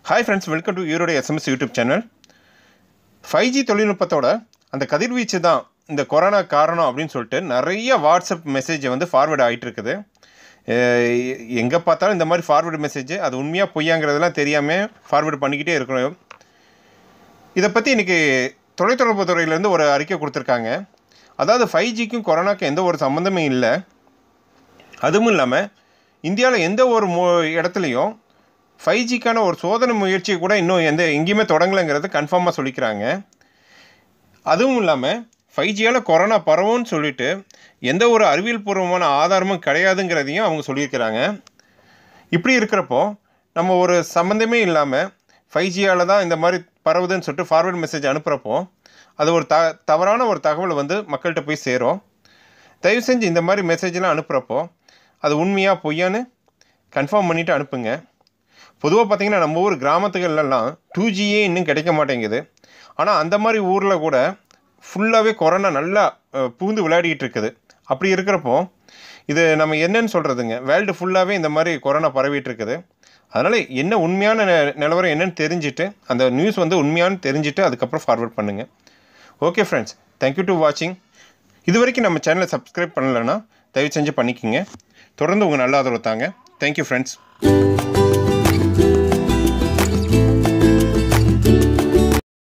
hi friends welcome to Erode SMS YouTube channel five G தொழில்நுட்பத்தோட அந்த கதிர்வீச்சு தான் இந்த கொரோனா காரணம் அப்படின்னு சொல்லிட்டு நிறைய வாட்ஸ்அப் மெசேஜை வந்து ஃபார்வேர்டு ஆகிட்டு இருக்குது எங்கே பார்த்தாலும் இந்த மாதிரி ஃபார்வேர்டு மெசேஜ் அது உண்மையாக பொய்யாங்கிறதெல்லாம் தெரியாமல் ஃபார்வேர்டு பண்ணிக்கிட்டே இருக்கிறோம் இதை பற்றி இன்றைக்கி தொலைத்தொடர்பு துறையிலேருந்து ஒரு அறிக்கை கொடுத்துருக்காங்க அதாவது ஃபைவ் ஜிக்கும் கொரோனாக்கும் எந்த ஒரு சம்மந்தமே இல்லை அதுவும் இல்லாமல் இந்தியாவில் எந்த ஒரு மோ இடத்துலையும் ஃபைவ் ஜிக்கான ஒரு சோதனை முயற்சியை கூட இன்னும் எந்த எங்கேயுமே தொடங்கலைங்கிறது கன்ஃபார்மாக சொல்லிக்கிறாங்க அதுவும் இல்லாமல் ஃபைவ் ஜியால் கொரோனா பரவும்னு சொல்லிட்டு எந்த ஒரு அறிவியல் பூர்வமான ஆதாரமும் கிடையாதுங்கிறதையும் அவங்க சொல்லியிருக்கிறாங்க இப்படி இருக்கிறப்போ நம்ம ஒரு சம்மந்தமே இல்லாமல் ஃபைவ் ஜியால் தான் இந்த மாதிரி பரவுதுன்னு சொல்லிட்டு ஃபார்வர்ட் மெசேஜ் அனுப்புகிறப்போ அது ஒரு த தவறான ஒரு தகவல் வந்து மக்கள்கிட்ட போய் சேரும் தயவு செஞ்சு இந்த மாதிரி மெசேஜ்லாம் அனுப்புகிறப்போ அது உண்மையாக பொய்யான்னு கன்ஃபார்ம் பண்ணிவிட்டு அனுப்புங்க பொதுவாக பார்த்தீங்கன்னா நம்ம ஊர் கிராமத்துகள்லாம் டூ ஜியே இன்னும் கிடைக்க மாட்டேங்குது ஆனால் அந்த மாதிரி ஊரில் கூட ஃபுல்லாகவே கொரோனா நல்லா அஹ், புகுந்து விளையாடிக்கிட்டு இருக்குது அப்படி இருக்கிறப்போ இது நம்ம என்னன்னு சொல்கிறதுங்க வேர்ல்டு ஃபுல்லாகவே இந்த மாதிரி கொரோனா பரவிட்டு இருக்குது அதனால் என்ன உண்மையான நெ- நிலவரம் என்னன்னு தெரிஞ்சுட்டு அந்த நியூஸ் வந்து உண்மையானு தெரிஞ்சுட்டு அதுக்கப்புறம் ஃபார்வர்ட் பண்ணுங்கள் ஓகே ஃப்ரெண்ட்ஸ் தேங்க்யூ டு வாட்சிங் இது வரைக்கும் நம்ம சேனலை சப்ஸ்கிரைப் பண்ணலைன்னா தயவு செஞ்சு பண்ணிக்கோங்க தொடர்ந்து உங்கள் நல்ல ஆதரவு தாங்க தேங்க்யூ ஃப்ரெண்ட்ஸ்